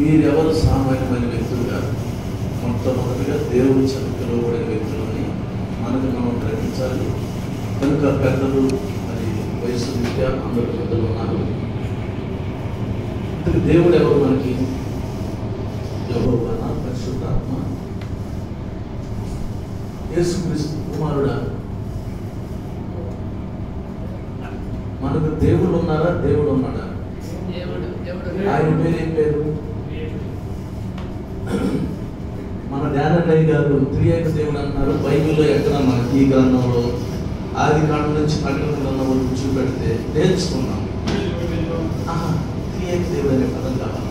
మీరెవరు సామాన్యమైన వ్యక్తులు కాదు మొట్టమొదటిగా దేవుడు చెంత పిలువబడిన వ్యక్తులని మనకు మనం గ్రహించాలి కనుక పెద్దలు మరి వయసు రీత్యా అందరూ పెద్దలు ఉన్నారు ఇంతకు దేవుడు ఎవరు మనకి యెహోవానా పరిశుద్ధాత్మ యేసుక్రీస్తు కుమారుడా మనకు దేవుడు ఉన్నారా దేవుడు ఉన్నాడా దేవుడు దేవుడు ఆయన పేరు ఏం పేరు మన ధ్యానయ్య గారు త్రియేక దేవుడు అంటున్నారు బైబిల్లో ఎక్కడ మనకి ఈ గ్రంథంలో ఆది కాండం నుంచి ప్రకటన గ్రంథం వరకు చూపెడితే నేర్చుకున్నాం ఆహా, త్రియేక దేవుడు అనే పదం కావాలి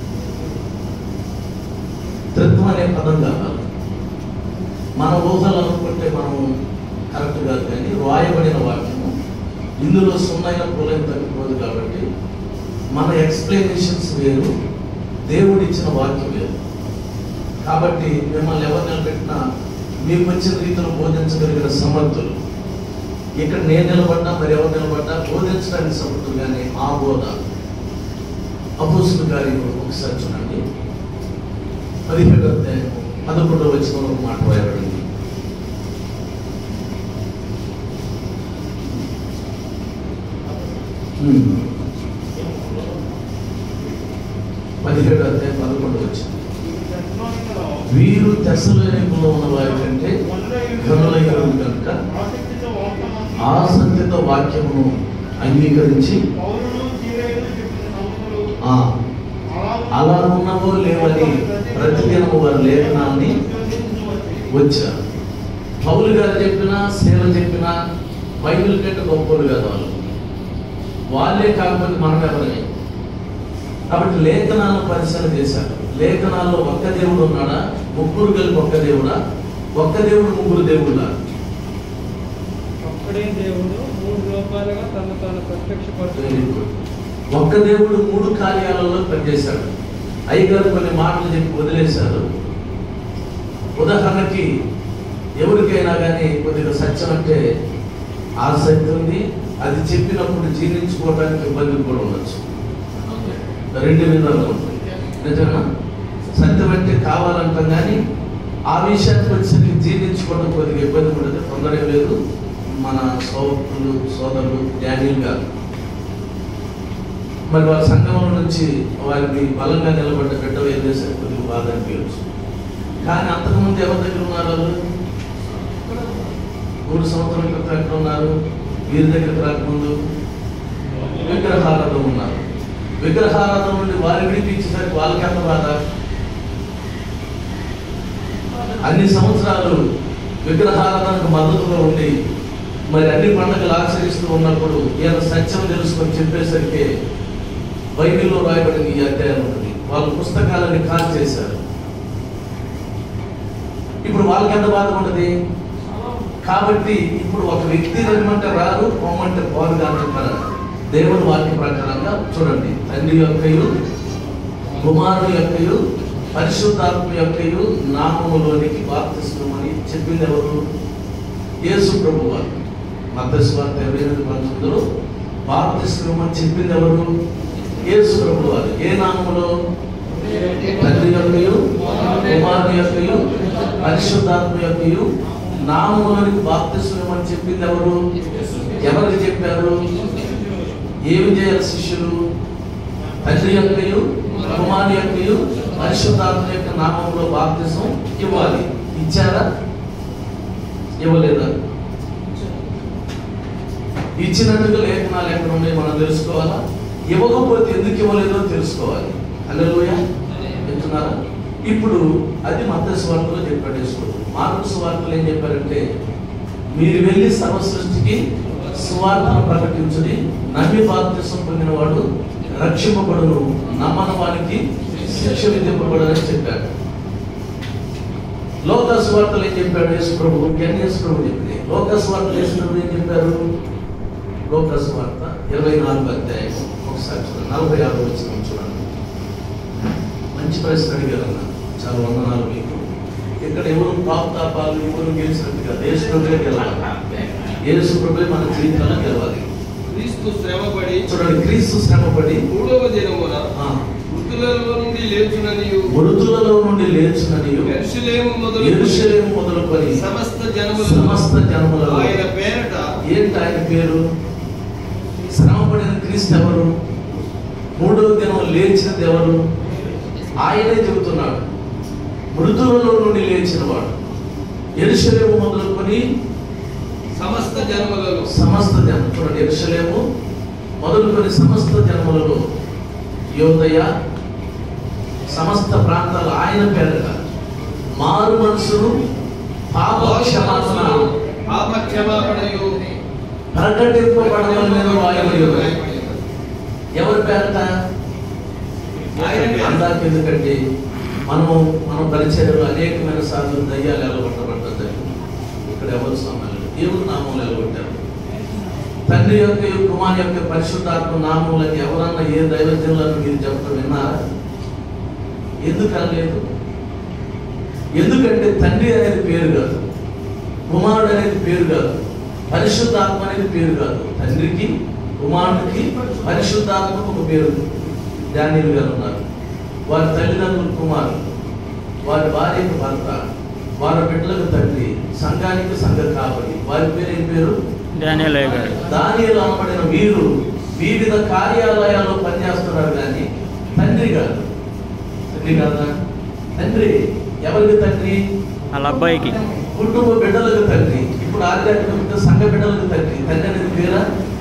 త్రిత్వం అనే పదం కావాలి మన ఊహలు అనుకుంటే మనం కరెక్ట్ కాదు కానీ రాయబడిన వాక్యము ఇందులో సున్నైన పూలైన తగ్గిపోదు కాబట్టి మన ఎక్స్ప్లెనేషన్స్ వేరు దేవుడు ఇచ్చిన వాక్యం వేరు కాబట్టి మిమ్మల్ని ఎవరు నిలబెట్టినా మీకు వచ్చిన రీతిలో బోధించగలిగిన సమర్థులు ఇక్కడ నేను నిలబడ్డా మరి ఎవరు నిలబడ్డా బోధించడానికి సమర్థులు కానీ ఆ బోధ అపోసులు గారి ఒకసారి చూడండి పదిహేడు అధ్యాయం పదకొండవ వచ్చిన ఒక మాట రాయబడింది హ్మ్. పదిహేడు అధ్యాయం పదకొండు వచ్చింది వీరు దశలో ఉన్న వారి కంటే ఘనులైన కనుక ఆసక్తితో వాక్యమును అంగీకరించి ఆ, అలా ఉన్నవో లేవని ప్రతిదినము వారి లేఖనాన్ని వచ్చారు పౌలు గారు చెప్పినా సేవ చెప్పినా బైబిల్ కంటే గొప్పలు కాదు వాళ్ళు వాళ్ళే కాకపోతే మనం ఎవరమే కాబట్టి లేఖనాలను పరిశీలన చేశారు లేఖనాల్లో ఒక్క దేవుడు ఉన్నాడా ముగ్గురు కలిపి ఒక్క దేవుడా ఒక్క దేవుడు ముగ్గురు దేవుడా ఒక్కడే దేవుడు మూడు రూపాయలుగా తను తాను వెరీ ప్రత్యక్షపరుచుకుంది గుడ్. ఒక్క దేవుడు మూడు కార్యాలలో పనిచేశాడు అయ్యగారు కొన్ని మాటలు చెప్పి వదిలేశారు ఉదాహరణకి ఎవరికైనా కానీ కొద్దిగా సత్యం అంటే ఆసక్తి ఉంది అది చెప్పినప్పుడు జీర్ణించుకోవడానికి ఇబ్బంది కూడా ఉండొచ్చు రెండు విధాలు ఉంటుంది నిజమా సత్యం అంటే కావాలంటాం కానీ ఆ విషయానికి వచ్చి జీర్ణించుకోవడం కొద్దిగా ఇబ్బంది ఉండదు తొందర లేదు మన సోదరులు సోదరులు డానీలు గారు మరి వాళ్ళ సంఘంలో నుంచి వారికి బలంగా నిలబడ్డ బిడ్డ ఏం చేశారు కొద్దిగా బాధ అనిపించచ్చు కానీ అంతకుముందు ఎవరి దగ్గర ఉన్నారు వాళ్ళు? మూడు సంవత్సరాల క్రితం ఎక్కడ ఉన్నారు వీరి దగ్గరికి రాకముందు విగ్రహారాధన ఉన్నారు విగ్రహారాధన నుండి వారి విడిపించేసరికి వాళ్ళకి ఎంత బాధ అన్ని సంవత్సరాలు విగ్రహారాధనకు మద్దతుగా ఉండి మరి అన్ని పండుగలు ఆచరిస్తూ ఉన్నప్పుడు ఈయన సత్యం తెలుసుకొని చెప్పేసరికి బైబిల్లో రాయబడిన ఈ అధ్యాయం ఉంటుంది వాళ్ళ పుస్తకాలని కాల్ చేశారు ఇప్పుడు వాళ్ళకి ఎంత బాధ ఉండదు కాబట్టి ఇప్పుడు ఒక వ్యక్తి రమ్మంటే రారు పొమ్మంటే పోరు కాదు దేవుని వాక్య ప్రకారంగా చూడండి తండ్రి యొక్కయు కుమారుని యొక్కయు పరిశుద్ధాత్మ యొక్కయు నామములోనికి బాప్తిస్తున్నామని చెప్పింది ఎవరు యేసు ప్రభు వారు మతస్వార్థ ఇరవై ఎనిమిది పంతొమ్మిదిలో బాప్తిస్తున్నామని చెప్పింది ఎవరు యేసు ప్రభు వారు ఏ నామములో తండ్రి యొక్కయు కుమారుని యొక్కయు పరిశుద్ధాత్మ యొక్కయు నామములోనికి బాప్తిస్తున్నామని చెప్పింది ఎవరు ఎవరికి చెప్పారు ఏమి చేయాలి శిష్యులు తండ్రి యొక్కయు కుమారుని యొక్కయు పరిశుద్ధాత్మ యొక్క నామంలో బాప్తిసం ఇవ్వాలి ఇచ్చారా ఇవ్వలేదా ఇచ్చినట్టుగా లేఖనాలు ఎక్కడ ఉన్నాయి మనం తెలుసుకోవాలా ఇవ్వకపోతే ఎందుకు ఇవ్వలేదో తెలుసుకోవాలి హల్లెలూయా చెప్తున్నారా ఇప్పుడు అది మత స్వార్థలో చెప్పాడు యేసుడు మార్పు స్వార్థలు ఏం చెప్పారంటే మీరు వెళ్ళి సర్వ సృష్టికి సువార్తను ప్రకటించుడి నమ్మి బాప్తిసం పొందిన వాడు రక్షింపబడును నమ్మని వానికి శిక్ష విధింపబడని చెప్పాడు లోక స్వార్థలు ఏం చెప్పాడు యేసు ప్రభు జ్ఞాన యేసు ప్రభు చెప్పింది లోక స్వార్థలు యేసు ప్రభు ఏం చెప్పారు లోక స్వార్థ ఇరవై నాలుగు అధ్యాయం ఒకసారి చూడండి నలభై ఆరు వచ్చిన చూడండి మంచి ప్రశ్న అడిగారన్న చాలా వందనాలు మీకు ఇక్కడ ఎవరు పాపతాపాలు ఎవరు గెలిచినట్టుగా యేసు ప్రభులే గెలవాలి యేసు ప్రభులే మన జీవితంలో గెలవాలి క్రీస్తు శ్రమపడి చూడండి క్రీస్తు శ్రమపడి మూడవ దినమున ఆ, మృతులలో నుండి లేచుననియు మృతులలో నుండి లేచుననియు యెరూషలేము మొదలు ఎరుషలేము మొదలుకొని సమస్త జనములు సమస్త జనములలో ఆయన పేరట ఏంటి ఆయన పేరు శ్రమపడిన క్రీస్తు ఎవరు మూడవ దినం లేచినది ఎవరు ఆయనే చెబుతున్నాడు మృతులలో నుండి లేచిన వాడు ఎరుషలేము మొదలుకొని సమస్త జనములలో సమస్త జనం చూడండి ఎరుషలేము మొదలుకొని సమస్త జనములలో యోదయ సమస్త ప్రాంతాలు ఆయన పేరట మారు మనసును పాప క్షమాపణ పాప క్షమాపణయు ప్రకటింపబడవలెను రాయబడి ఉన్నది. ఎవరి పేరట ఆయన పేరట. అందాక ఎందుకంటే మనము మన పరిచయంలో అనేకమైన సార్లు దయ్యాలు ఎలగొట్టబడ్డది ఇక్కడ ఎవరు సమయాలు దేవుడు నామంలో ఎలగొట్టారు తండ్రి యొక్క కుమార్ యొక్క పరిశుద్ధాత్మ నామములని ఎవరన్నా ఏ దైవజనులను మీరు చెప్పడం విన్నారా ఎందుకు అనలేదు ఎందుకంటే తండ్రి అనేది పేరు కాదు కుమారుడు అనేది పేరు కాదు పరిశుద్ధాత్మ అనేది పేరు కాదు తండ్రికి కుమారుడికి పరిశుద్ధాత్మకు ఒక పేరు డానియల్ గారు ఉన్నారు వారి తల్లిదండ్రులు కుమారుడు వారి భార్యకు భర్త వారి బిడ్డలకు తండ్రి సంఘానికి సంఘ కాపరి వారి పేరు ఏం పేరు డానియల్ గారు దానిలో అనబడిన వీరు వివిధ కార్యాలయాల్లో పనిచేస్తున్నారు కానీ తండ్రి కాదు తండ్రి కాదా తండ్రి ఎవరికి తండ్రి వాళ్ళ అబ్బాయికి కుటుంబ బిడ్డలకు తండ్రి ఇప్పుడు ఆధ్యాత్మిక సంఘ బిడ్డలకు తండ్రి తండ్రి అనేది పేరా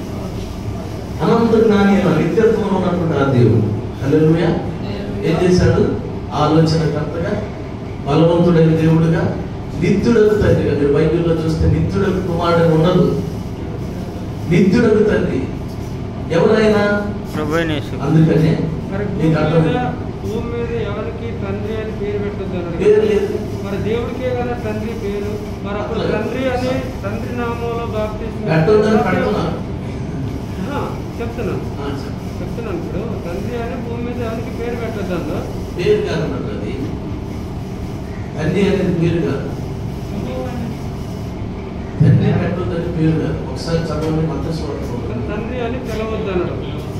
అనంత జ్ఞాని అయిన నిత్యత్వంలో ఉన్నటువంటి ఆ దేవుడు హల్లెలూయా ఏం చేశాడు ఆలోచనకర్తగా బలవంతుడైన దేవుడుగా నిత్యుడకు తండ్రిగా మీరు బైబిల్లో చూస్తే నిత్యుడకు కుమారుడు ఉండదు నిత్యుడకు తండ్రి ఎవరైనా ప్రభునేసు అందుకనే మరి నీకు భూమి అర్థం మీద భూమి మీద ఎవరికి తండ్రి అని పేరు పెట్టొద్దు అన్నాడు పేరు కదా. లేదు. మరి దేవుడికే కదా తండ్రి పేరు మరి అప్పుడు అట్లా. తండ్రి అని తండ్రి నామంలో బాప్తిస్మం పెట్టొద్దని పెడుతున్నారు ఆ, చెప్తున్నాను ఆ, చెప్పు. చెప్తున్నాను ఇప్పుడు తండ్రి అని భూమి మీద ఎవరికి పేరు పెట్టొద్దు అన్నా పేరు కాదన్నట్టు అది తండ్రి అనేది పేరు కాదు తండ్రి పెట్టొద్దని పేరు కాదు ఒకసారి చదవండి మత కానీ తండ్రి అని పిలవద్దు అన్నాడు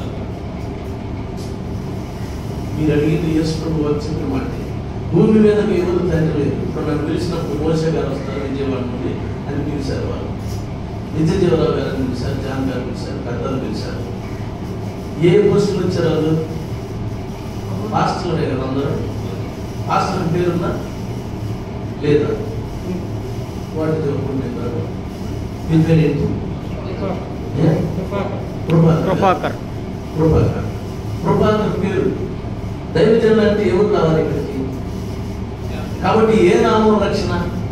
మీరు అడిగింది యేసుప్రభు వచ్చిన మాట భూమి మీద ఎవరు తండ్రి లేదు ఇప్పుడు నన్ను పిలిచినప్పుడు మోసే గారు వస్తారు విజయవాడ నుండి అని పిలిచారు వాళ్ళు విజయజీవరావు గారిని పిలిచారు జాన్ గారు పిలిచారు పెద్దలు పిలిచారు ఏ పోస్టులు వచ్చారు వాళ్ళు పాస్టర్లే కదా అందరూ పాస్టర్ పేరుందా లేదా వాటి చెప్పుకుంటున్నారు మీ పేరేంటి ఏ? ప్రభాకర్. కృపాకర్ ప్రభాకర్ ప్రభాకర్ పేరు దైవజనులు అంటే ఎవరు రావాలి ఇక్కడికి కాబట్టి ఏ నామం రక్షణ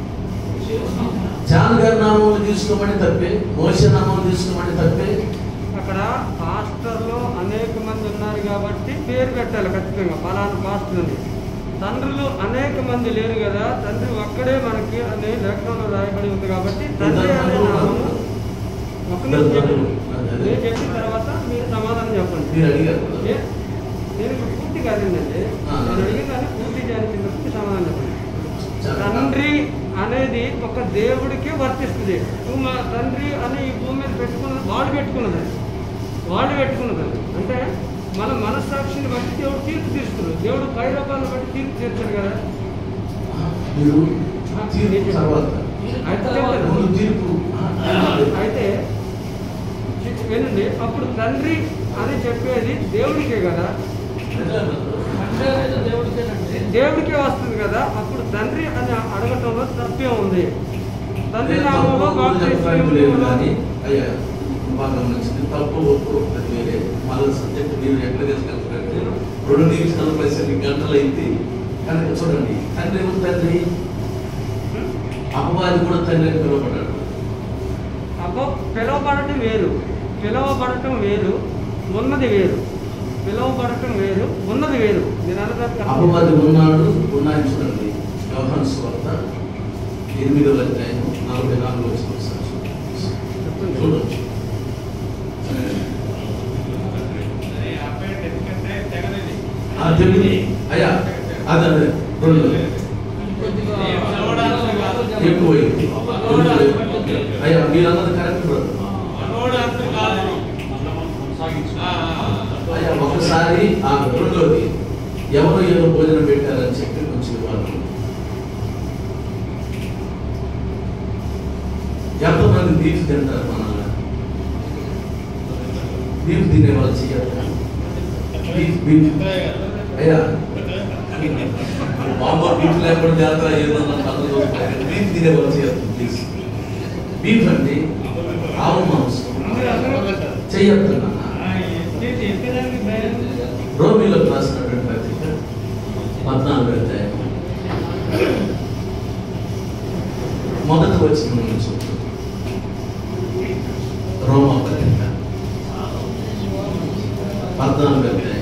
జాన్ గారి నామం తీసుకోమని తప్పే మోస నామం తీసుకోమని తప్పే అక్కడ పాస్టర్లు అనేక మంది ఉన్నారు కాబట్టి పేరు పెట్టాలి ఖచ్చితంగా ఫలానా పాస్టర్ అని తండ్రులు అనేక మంది లేరు కదా తండ్రి ఒక్కడే మనకి అనే లేఖనంలో రాయబడి ఉంది కాబట్టి తండ్రి అనే నామము ఒక నిమిషం చెప్పండి. నేను చెప్పిన తర్వాత మీరు సమాధానం చెప్పండి మీరు అడిగారు కదా. ఏ? నేను ఇప్పుడు పూర్తి కాదండి ఆ. నేను అడిగిన దాన్ని పూర్తి చేయడానికి ముందు సమాధానం చెప్పండి చాలా. తండ్రి అనేది ఒక దేవుడికి వర్తిస్తుంది నువ్వు మా తండ్రి అని ఈ భూమి మీద పెట్టుకున్నది వాడు పెట్టుకున్నది వాడు పెట్టుకున్నది అంటే మన మనస్సాక్షిని బట్టి దేవుడు తీర్పు తీరుస్తున్నాడు దేవుడు పై రూపాలను బట్టి తీర్పు తీర్చాడు కదా మీరు తీర్పు తర్వాత అయితే చెప్పండి. ముందు తీర్పు అయితే వినండి అప్పుడు తండ్రి అని చెప్పేది దేవుడికే కదా దేవుడికే వస్తుంది కదా అప్పుడు తండ్రి అని అడగటంలో తప్పే ఉంది తండ్రి నామంలో బాప్తిస్మం లేదు కానీ అయ్యా బాగా మంచిది తప్పు ఒప్పు అది వేరే మళ్ళీ సబ్జెక్ట్ మీరు ఎక్కడ తీసుకెళ్తారంటే రెండు నిమిషాలు పది గంటలు అయింది కనుక చూడండి తండ్రి ఎవరు తండ్రి అమ్మవారి కూడా తండ్రి అని పిలువబడ్డాడు అబ్బో పిలువబడటం వేరు పిలువబడటం వేరు ఉన్నది వేరు పిలువబడటం వేరు ఉన్నది వేరు నేను అన్నదానికి అర్థం అపవాది ఉన్నాడు ఉన్నాయని చూడండి వ్యవహార స్వార్త ఎనిమిదవ అధ్యాయం నలభై నాలుగు వచ్చిన ఒకసారి చూడండి. చూడొచ్చు ఆ తెలియదు అయ్యా అదే అదే రెండు ఎక్కువైంది అయ్యా మీరు అన్నది కరెక్ట్ బ్రదర్. అయ్యా ఒకసారి ఆ రెండోది ఎవరు ఏదో భోజనం పెట్టారని చెప్పి కొంచెం వాళ్ళు ఎంతమంది బీఫ్ తింటారు మనల్ని బీఫ్ తినే వాళ్ళు చేయాలి బీఫ్ బీఫ్ అయ్యా బాబా బీఫ్ లేకుండా జాతర ఏదన్నా పనులు బీఫ్ తినే వాళ్ళు చేయాలి ప్లీజ్ బీఫ్ అంటే ఆవు మాంసం చెయ్యొద్దు నాన్న రోమిలో రాసినటువంటి పత్రిక పద్నాలుగు అధ్యాయం మొదటి వచ్చిన నుంచి రోమా పత్రిక పద్నాలుగు అధ్యాయం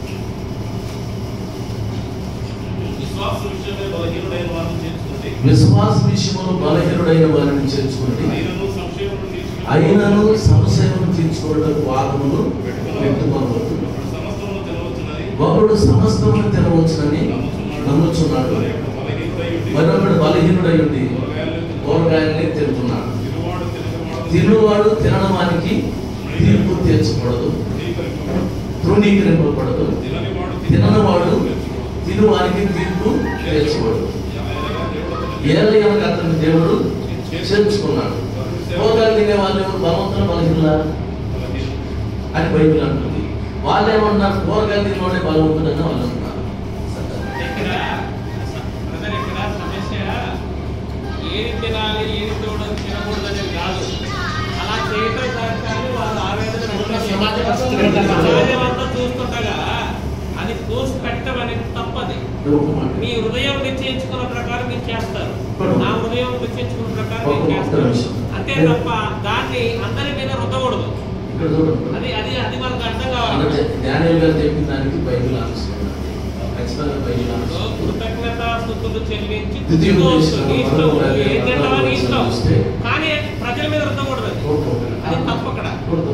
విశ్వాస విషయమై బలహీనుడైన వారిని చేర్చుకుంటే విశ్వాస విషయంలో బలహీనుడైన వారిని చేర్చుకుంటే అయినను సంశయమును తీర్చుకుని అయినను సంశయం తీర్చుకోవడానికి వాదములు పెట్టుకోవద్దు అప్పుడు సమస్తమును తెలవచ్చునని ఒకడు సమస్తమును తెరవచ్చునని నమ్ముచున్నాడు వారి యొక్క బలహీనుడై ఉండి మరొకడు బలహీనుడై ఉండి కూరగాయలను కూరగాయల్ని తింటున్నాడు తినువాడు తినకవాడు తినువాడు తినడమానికి తీర్పు తీర్చకూడదు ధృవీకరింపబడు. తృణీకరింపబడదు తిననివాడు తిననివాడు తీర్చుకోడు. తినువానికి తీర్పు తీర్చకూడదు ఎలాగనగా దేవుడు అతనికి ఏలయనగా అతని దేవుడు చేర్చుకున్నాడు కూరగాయలు తినే వాళ్ళు ఎవరు బలవంతులు బలహీనులా బలహీనుడు. అని బైబిల్ అంటుంది వాళ్ళు ఏమన్నారు కూరగాయలు తినోడే బలవంతుడని వాళ్ళు అంటున్నారు ఇక్కడ బ్రదర్ ఇక్కడ సమస్య ఏది తినాలి ఏది చూడాలి తినకూడదు అనేది కాదు అలా చేయటం కాదు కానీ వాళ్ళు ఆవేదన సమాజం అంతా చూస్తుండగా అది కోసి పెట్టమని తప్పది ఇది ఒక మాట. మీ హృదయం నిశ్చయించుకున్న ప్రకారం మీరు చేస్తారు నా హృదయం నిశ్చయించుకున్న ప్రకారం ఒక మీరు చేస్తారు నిమిషం. అంతే తప్ప దాన్ని అందరి మీద రుద్దకూడదు ఇక్కడ చూడండి అది అది అది మనకు అర్థం అంటే కావాలి డానియల్ గారు చెప్పిన దానికి బైబిల్ ఆలోచిస్తున్నారు ఖచ్చితంగా బైబిల్ ఆలోచిస్తున్నారు కృతజ్ఞత స్థుతులు చెల్లించి ద్వితీయ పుచ్చుకోవచ్చు. ఉపదేశం నీ ఇష్టం మొదలు అలాగే ఏం తింటావో నీ ఇష్టం చూస్తే కానీ ప్రజల మీద రుద్దకూడదు అది అది తప్పు అక్కడ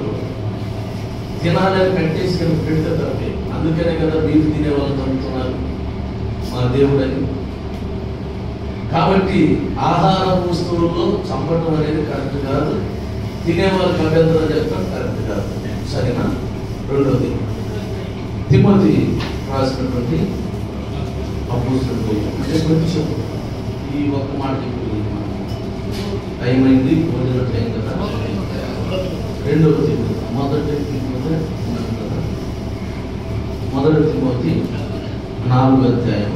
తినాలని కట్టేసి కింద పెడితే తప్పే అందుకనే కదా బీఫ్ తినే వాళ్ళు చదువుతున్నారు మా దేవుడని కాబట్టి ఆహార వస్తువుల్లో చంపడం అనేది కరెక్ట్ కాదు తినేవాళ్ళకి అభ్యంతరం చెప్పడం కరెక్ట్ కాదు సరేనా రెండోది తిమ్మతి రాసినటువంటి అపోస్తులు అంటే కొంచెం ఈ ఒక్క మాట చెప్పి టైం అయింది భోజన టైం కదా రెండవ తిమ్మతి మొదటి తిమ్మతి ఉన్నది కదా మొదటి తిమ్మతి నాలుగు అధ్యాయం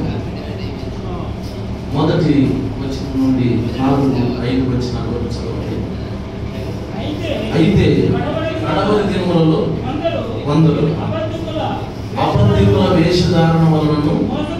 మొదటి వచ్చిన నుండి నాలుగు ఐదు వచ్చిన వరకు చదవండి అయితే కడవరి దినములలో కొందరు అబద్ధికుల వేషధారణ వలనను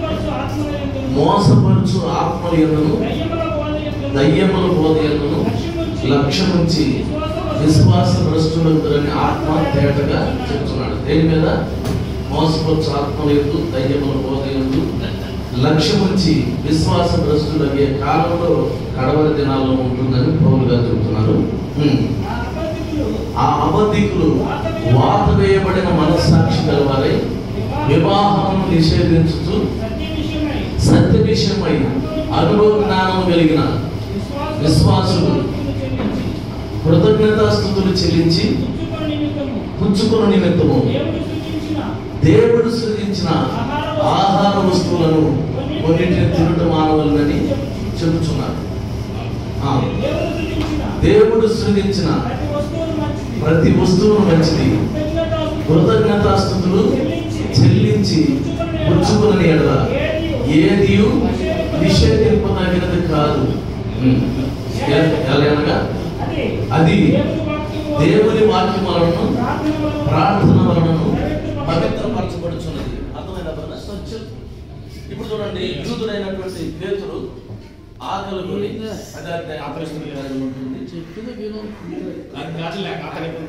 మోసపరుచు ఆత్మల ఎన్నను దయ్యముల బోధ ఎన్నను లక్ష్యముంచి విశ్వాస భ్రష్టులందరని ఆత్మ తేటగా చెప్తున్నాడు దేని మీద మోసపరుచు ఆత్మల ఎందు దయ్యముల బోధ ఎందు లక్ష్యముంచి విశ్వాస భ్రష్టులయ్యే కాలంలో కడవరి దినాల్లో ఉంటుందని పౌరుగా చెబుతున్నారు హ్మ్. ఆ అబద్ధికులు వాత వేయబడిన మనస్సాక్షి గలవారై వివాహమును నిషేధించుతూ సత్య విషయమై అనుభవ జ్ఞానము కలిగిన విశ్వాసులు కృతజ్ఞతాస్థుతులు చెల్లించి పుచ్చుకున్న నిమిత్తము దేవుడు సృజించిన ఆహార వస్తువులను కొన్నింటిని తినట మానవులని చెబుతున్నారు ఆ, దేవుడు సృజించిన ప్రతి వస్తువును మంచిది కృతజ్ఞతాస్థుతులు చెల్లించి పుచ్చుకుని ఎడల ఏది నిషేధింపదగినది కాదు ఉమ్. ఎ- ఎలాగనగా అది దేవుని వాక్యం వలన ప్రార్థన వలన పవిత్రపరచబడుచున్నది అర్థమైన బ్రదర్ స్వచ్ఛం ఇప్పుడు చూడండి యూదుడైనటువంటి పేతురు ఆకలి కొని అదే అపరిస్థితి ఉంటుంది చెప్పిన విను అది కాదులే, అతనికి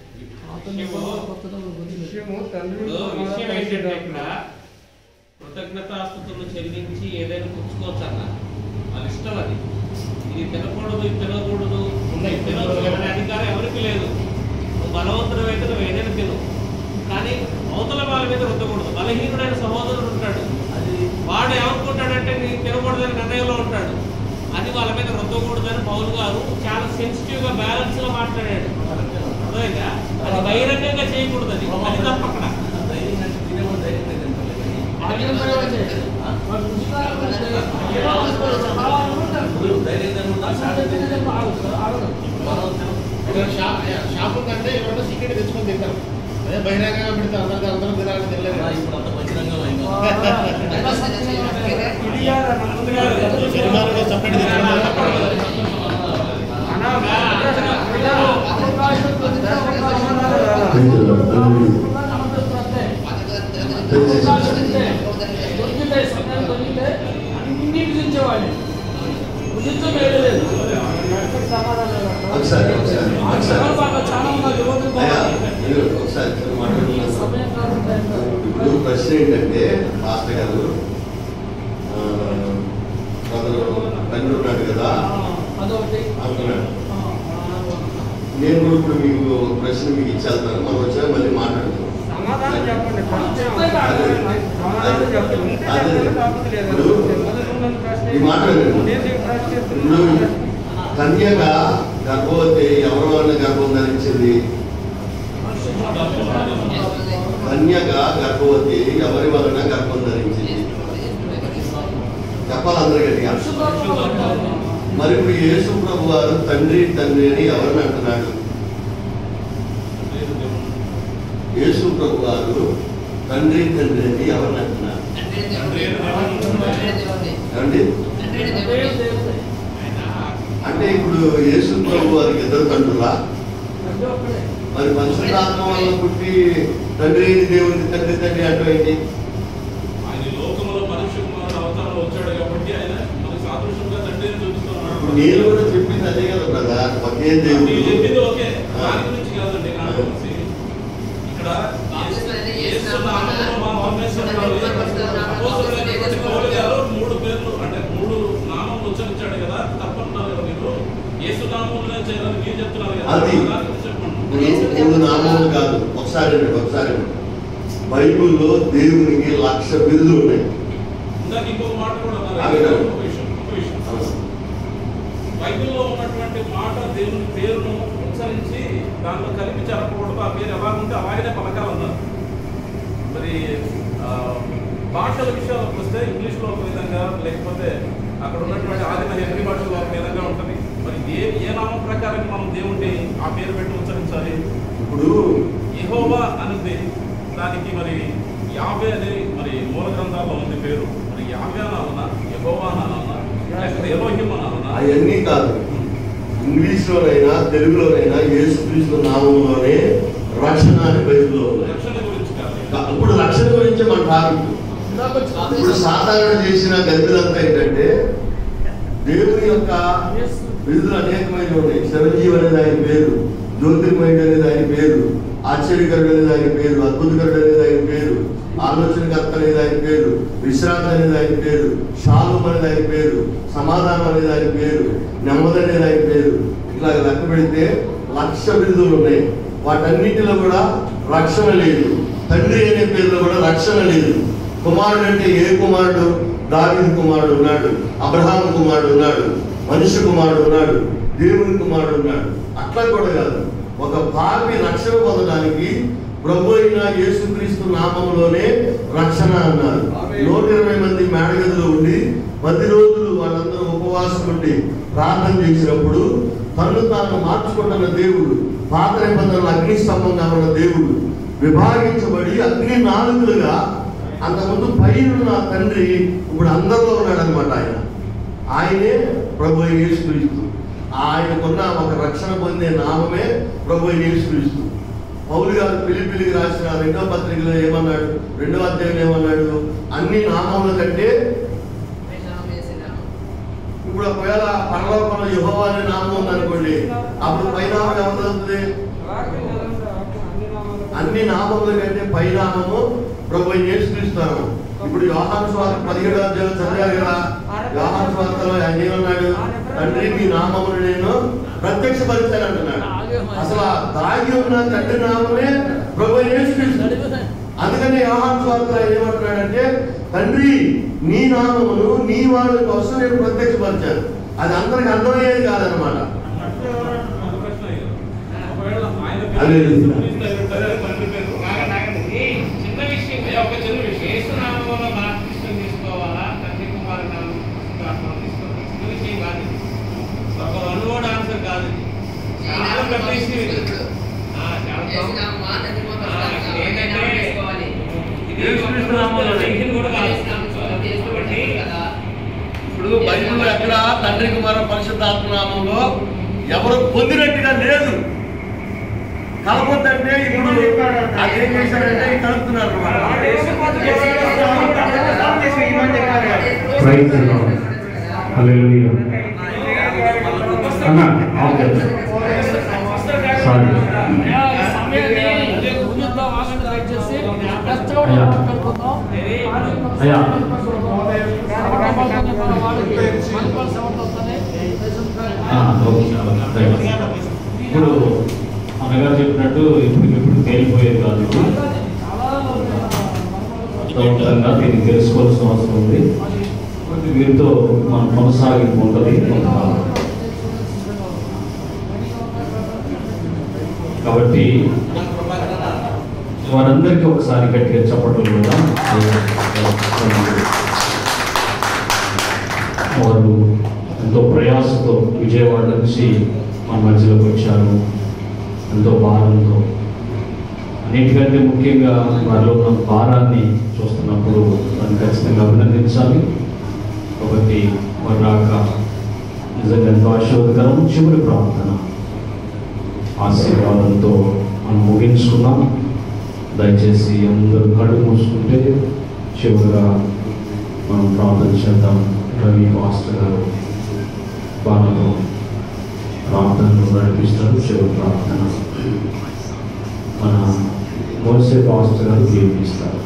విషయము తండ్రి ఇప్పుడు విషయం ఏంటంటే ఇక్కడ కృతజ్ఞతాస్తుతులు చెల్లించి ఏదైనా పుచ్చుకోవచ్చు అన్న వాళ్ళ ఇష్టం అది ఇది తినకూడదు ఇది తినకూడదు ఇది తినొచ్చు అనే అధికారం ఎవరికి లేదు నువ్వు బలవంతుడు అయితే నువ్వు ఏదైనా తిను కానీ అవతల వాళ్ళ మీద రుద్దకూడదు బలహీనుడైన సహోదరుడు ఉంటాడు అది వాడు ఏమనుకుంటాడంటే నీకు తినకూడదని నిర్ణయంలో ఉంటాడు అది వాళ్ళ మీద రుద్దకూడదని పౌలు గారు చాలా సెన్సిటివ్ గా బ్యాలెన్స్ గా మాట్లాడాడు అర్థమైందా అది బహిరంగంగా చేయకూడదు అది అది తప్ప అక్కడ ధైర్యం అంటే తినేవాడు ధైర్యం లేదంటే ఇప్పుడు ధైర్యంగా ఉంటాం, శాంతిగా ఉంటాం. మనం ఇక్కడ షాప్ షాప్ ఉందంటే ఎవరైనా సీక్రెట్ తెచ్చుకొని తింటారు అదే బహిరంగంగా పెడితే అందరికీ అందరం తినాలని తెలియదు తిన- ఇప్పుడు అంత బహిరంగం అయింది. సినిమాలో సపరేట్ తినడం ఒకసారి ఒకసారి ఒకసారి అయ్యా మీరు ఒకసారి ఇక్కడ మాట్లాడుతున్నారు ఇప్పుడు ప్రశ్న ఏంటంటే మాస్టర్ గారు ఆ, కొందరు తండ్రి ఉన్నాడు కదా అంటున్నాడు నేను కూడా ఇప్పుడు మీకు ఒక ప్రశ్న మీకు ఇచ్చేస్తాను మనం వచ్చా మళ్ళీ మాట్లాడుతున్నాం సమాధానం చెప్పండి ఫస్ట్ సమాధానం చెప్పండి ఉంటే చెప్పండి కాకపోతే లేదు మొదటి ఉన్నది ప్రశ్న ఈ మాట వినండి. నేను నీకు ప్రశ్న ఇప్పుడు ఇస్తున్నాను. కన్యక గర్భవతి ఎవరి వల్ల గర్భం ధరించింది కన్యక గర్భవతి ఎవరి వలన గర్భం ధరించింది చెప్పాలి అందరు గట్టిగా మరి ఇప్పుడు యేసు ప్రభు వారు తండ్రి తండ్రి అని ఎవరిని అంటున్నాడు యేసు ప్రభు వారు తండ్రి తండ్రి అని ఎవరిని అంటున్నారు ఏమండి అంటే ఇప్పుడు యేసు ప్రభు వారికి ఇద్దరు తండ్రులా మరి పరిశుద్ధాత్మ వల్ల పుట్టి తండ్రి అయిన దేవుని తండ్రి తండ్రి అంటే ఏంటి ఆయన ఈ లోకంలో మనుష్య కుమారుడు అవతారంలో వచ్చాడు కాబట్టి ఆయన మనకు సాదృశ్యంగా తండ్రిని చూపిస్తున్నాడు ఇప్పుడు నేను కూడా చెప్పింది అదే కదా బ్రదర్ ఒకే దేవుడు మీరు చెప్పింది ఓకే దాని గురించి కాదండి నాకు తెలిసి ఇక్కడ యేసు నామములో మా పరమేశ్వరుడు అపోస్తలుడైనటువంటి పౌలు గారు మూడు పేర్లు అంటే మూడు నామములు ఉచ్చరించాడు కదా తప్పంటున్నారు కదా మీరు యేసు నామములనే చేయాలని మీరు చెప్తున్నారు కదా అది. దాని గురించి చెప్పండి ఇప్పుడు మూడు నామములు కాదు ఒకసారి వినండి, ఒకసారి వినండి. బైబిల్లో దేవునికి లక్ష బిరుదులు ఉన్నాయి ఇందాక ఇంకొక మాట కూడా అన్నారు ఆగండి. ఒక విషయం ఒక విషయం బైబిల్లో ఉన్నటువంటి మాట దేవుని పేరును ఉచ్చరించి దాంట్లో కలిపి చెప్పకూడదు ఆ పేరు ఎలా ఉంటే అలాగనే పలకాలన్నారు మరి ఆ, భాషల విషయాలకు వస్తే ఇంగ్లీష్లో ఒక విధంగా లేకపోతే అక్కడ ఉన్నటువంటి ఆదిమ హెబ్రి భాషలో ఒక విధంగా ఉంటుంది మరి ఏ ఏ నామం ప్రకారం మనం దేవుణ్ణి ఆ పేరు పెట్టి ఉచ్చరించాలి ఇప్పుడు యెహోవా అనేది దానికి మరి యాభై అనేది మరి మూల గ్రంథాల్లో ఉంది పేరు మరి యాభై అనాలన్నా యెహోవా అనాలన్నా లేకపోతే ఎలోహిం అనాలన్నా అవన్నీ కాదు ఇంగ్లీష్లోనైనా తెలుగులోనైనా యేసుక్రీస్తు నామంలోనే రక్షణ అని బైబిల్లో ఉన్నాయి రక్షణ గురించి కాదు ఇప్పుడు రక్షణ గురించి మన టాపిక్ ఇప్పుడు సాధారణ చేసిన గదిలంతా ఏంటంటే దేవుని యొక్క విధులు అనేకమైన ఉన్నాయి చిరంజీవి అనేది ఆయన పేరు జ్యోతిర్మయుడు అనేది ఆయన పేరు ఆశ్చర్యకరుడు అనేది ఆయన పేరు అద్భుతకరుడు అనేది ఆయన పేరు ఆలోచనకర్త అనేది ఆయన పేరు విశ్రాంతి అనేది ఆయన పేరు శాలం అనేది ఆయన పేరు సమాధానం అనేది ఆయన పేరు నెమ్మది అనేది ఆయన పేరు ఇట్లా లెక్క పెడితే లక్ష బిరుదులు ఉన్నాయి వాటన్నిటిలో కూడా రక్షణ లేదు తండ్రి అనే పేరులో కూడా రక్షణ లేదు కుమారుడు అంటే ఏ కుమారుడు దావీదు కుమారుడు ఉన్నాడు అబ్రహాం కుమారుడు ఉన్నాడు మనిషి కుమారుడు ఉన్నాడు దేవుని కుమారుడు ఉన్నాడు అట్లా కూడా కాదు ఒక పాపి రక్షణ పొందడానికి ప్రభు అయిన యేసుక్రీస్తు నామంలోనే రక్షణ అన్నారు నూట ఇరవై మంది మేడగదిలో ఉండి పది రోజులు వాళ్ళందరూ ఉపవాసం ఉండి ప్రార్థన చేసినప్పుడు తను తాను మార్చుకుంటున్న దేవుడు పాత నిబంధనలు అగ్ని స్తంభంగా ఉన్న దేవుడు విభాగించబడి అగ్ని నాలుగులుగా అంతకుముందు పైన ఉన్న తండ్రి ఇప్పుడు అందరిలో ఉన్నాడు అనమాట ఆయన ఆయనే ప్రభు అయిన యేసుక్రీస్తు ఆయనకున్న ఒక రక్షణ పొందే నామమే ప్రభు అయిన యేసుక్రీస్తు పౌలు గారు పిలిపిలికి రాసిన రెండో పత్రికలో ఏమన్నాడు రెండో అధ్యాయం ఏమన్నాడు అన్ని నామముల కంటే ఇప్పుడు ఒకవేళ పరలోకంలో యెహోవా అనే నామం ఉందనుకోండి అప్పుడు పై నామం ఏమవుతుంది వాక్యం చదవండి, వాక్యం అన్ని నామాలు అన్ని నామముల కంటే పై నామము ప్రభు అయిన యేసుక్రీస్తాను ఇప్పుడు యోహాను స్వార్థ పదిహేడు అధ్యాయం చదివారు కదా యోహాను స్వార్థలో ఆయన ఏమన్నాడు తండ్రి మీ నామమును నేను ప్రత్యక్షపరిచాను అంటున్నాడు అసలు ఆ దాగి ఉన్న తండ్రి నామమే ప్రభు అయిన యేసుక్రీస్తు అందుకని యోహాను స్వార్థలో ఆయన ఏమంటున్నాడంటే తండ్రి నీ నామమును నీ వాళ్ళ కోసం నేను ప్రత్యక్షపరిచాను అది అందరికి అర్థమయ్యేది కాదనమాట ఒక ప్రశ్న ఇది. ఒకవేళ ఆయన అదే. పేరు క్రీస్తు అయి ఉంటారు, తండ్రి పేరు నాగ- నాగ- ఈ చిన్న విషయం అయ్యా, ఒక చిన్న విషయం. యేసునామంలో పెట్టేసి ఆ, చేస్తాం. ఆ, ఏంటంటే ఇది టెన్షన్ కూడా కాదు. కాబట్టి ఇప్పుడు బైబిల్లో ఎక్కడ తండ్రి కుమార పరిశుద్ధాత్మ నామంలో ఎవరు పొందినట్టుగా లేదు కలపొద్దంటే ఇప్పుడు అదేం చేశారంటే ఇది కలుపుతున్నారు ప్రైజ్ ది లార్డ్ హల్లెలూయా అన్న ఓకే సారీ అయ్యా ఆ, ఓకే రైట్. ఇప్పుడు అన్నగారు చెప్పినట్టు ఇప్పుడు ఇప్పుడు తేలిపోయేది కాదు ఇది. అర్థవంతంగా దీన్ని తెలుసుకోవాల్సిన అవసరం ఉంది కాబట్టి వీరితో మన కొనసాగింపు ఉంటుంది కొంతకాలం. కాబట్టి వారందరికీ ఒకసారి గట్టిగా చెప్పడం కూడా వారు ఎంతో ప్రయాసతో విజయవాడ నుంచి మన మధ్యలోకి వచ్చారు ఎంతో భారంతో అన్నిటికంటే ముఖ్యంగా వారిలో ఉన్న భారాన్ని చూస్తున్నప్పుడు వారిని ఖచ్చితంగా అభినందించాలి కాబట్టి వారి రాక నిజంగా ఎంతో ఆశీర్వదకరం చివరి ప్రార్థన ఆశీర్వాదంతో మనం ముగించుకున్నాం దయచేసి అందరూ కళ్ళు మూసుకుంటే చివరిగా మనం ప్రార్థన చేద్దాం రవి మాస్టర్ గారు బాణలో ప్రార్థనలు నడిపిస్తారు చివరి ప్రార్థన మన మోసే పాస్టర్ గారు దీవిస్తారు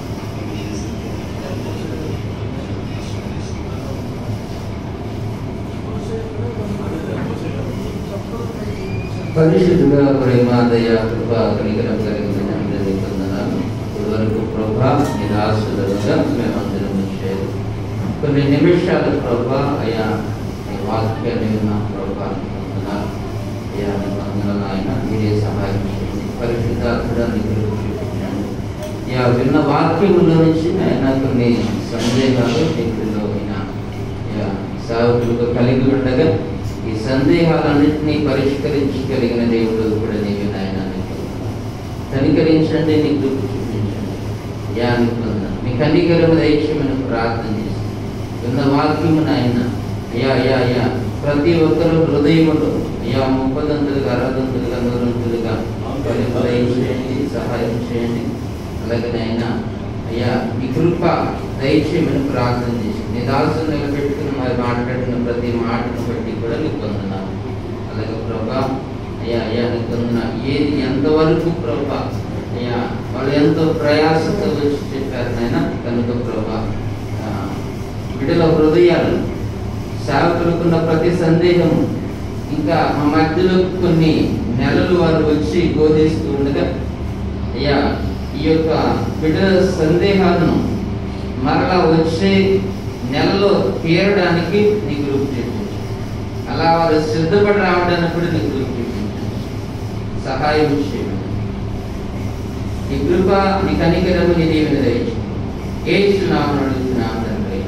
పరిశుద్ధుగా ప్రేమ దయ కృప కనికరం కలిగిన అందరి వందనాలు ఇప్పటి వరకు ప్రభా నిరాశలుగా మేమందరం వచ్చారు కొన్ని నిమిషాలు ప్రభా అయా నీ వాక్యాన్ని విన్న ప్రభా వందనాలు అయ్యా నీ వందనాలు ఆయన మీరే సహాయం చేయండి పరిశుద్ధాత్మడా నీ కృప చూపించండి అయ్యా విన్న వాక్యములో నుంచి ఆయన కొన్ని సందేహాలు నీకులో అయినా అయ్యా సేవకులకు కలిగి ఉండగా ఈ సందేహాలన్నింటినీ పరిష్కరించగలిగిన దేవుడు కూడా నీవే నాయన నీకు కనికరించండి నీ కృప చూపించండి యా నీకు వందనాలు. మీ కనికరము దైత్యమైన ప్రార్థన చేసి విన్న వాక్యము నాయన అయ్యా అయ్యా అయ్యా ప్రతి ఒక్కరు హృదయములో అయ్యా ముప్పదంతులుగా అరదంతులుగా నూరంతులుగా ఫలింపు దయచేయండి సహాయం చేయండి అలాగే నాయన అయ్యా మీ కృప దయచేయమని ప్రార్థన చేసి నీ దాసులు నిలబెట్టుకుని మరి మాట్లాడిన ప్రతి మాటను బట్టి కూడా నీకు వందనాలు అలాగే ప్రభా అయ్యా అయ్యా నీకు వందన ఏది ఎంతవరకు ప్రభా అయ్యా వాళ్ళు ఎంతో ప్రయాసంతో వచ్చి చెప్పారు నాయన కనుక ప్రభా ఆ, బిడ్డల హృదయాలు సేవకులకున్న ప్రతి సందేహం ఇంకా మా మధ్యలో కొన్ని నెలలు వారు వచ్చి బోధిస్తూ ఉండగా అయ్యా ఈ యొక్క బిడ్డల సందేహాలను మరలా వచ్చే నెలలో తీరడానికి నీకు రూపు చూపించు అలా వారు సిద్ధపడి రావడానికి కూడా నీకు రూపు చూపించు సహాయం చేయండి నీ కృప నీ కనికరము నీ దీవెన దయచు ఏసు నామమున అడుగుతున్నాము తండ్రి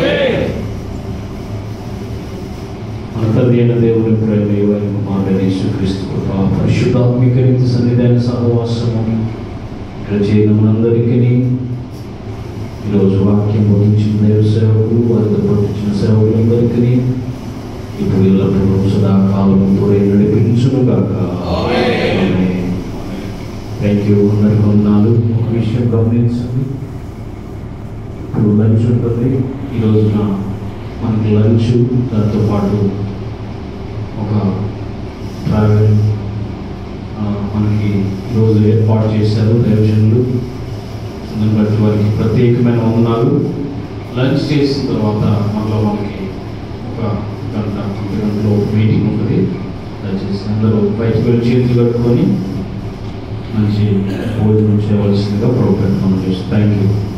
మన తండ్రి అయిన దేవుని ప్రేమ ఇవ్వని కుమారుడైన యేసుక్రీస్తు కృప పరిశుద్ధాత్మిక రీతి సన్నిధాన సహవాసము ఇక్కడ చేయని మనందరికీ ఈరోజు వాక్యం బోధించిన దేవ సేవకులు వారితో పట్టించిన సేవకులందరికీ ఇప్పుడు ఎల్లప్పుడూ సదాకాలం తోడే నడిపించును గాక థ్యాంక్ యూ అందరికీ వందనాలు ఒక విషయం గమనించండి ఇప్పుడు లంచ్ ఉంటుంది ఈ రోజున మనకి లంచ్ దాంతో పాటు ఒక ట్రావెల్ ఆ, మనకి ఈరోజు ఏర్పాటు చేశారు దైవజనులు దాన్ని బట్టి వారికి ప్రత్యేకమైన వందనాలు లంచ్ చేసిన తర్వాత మళ్ళీ మనకి ఒక గంట ఒక గంటలో ఒక మీటింగ్ ఉంటుంది దయచేసి అందరూ బయటకు వెళ్ళి చేతులు కట్టుకొని మంచి భోజనం చేయవలసిందిగా ప్రోగ్రామ్ మనం చేస్తాం థ్యాంక్ యూ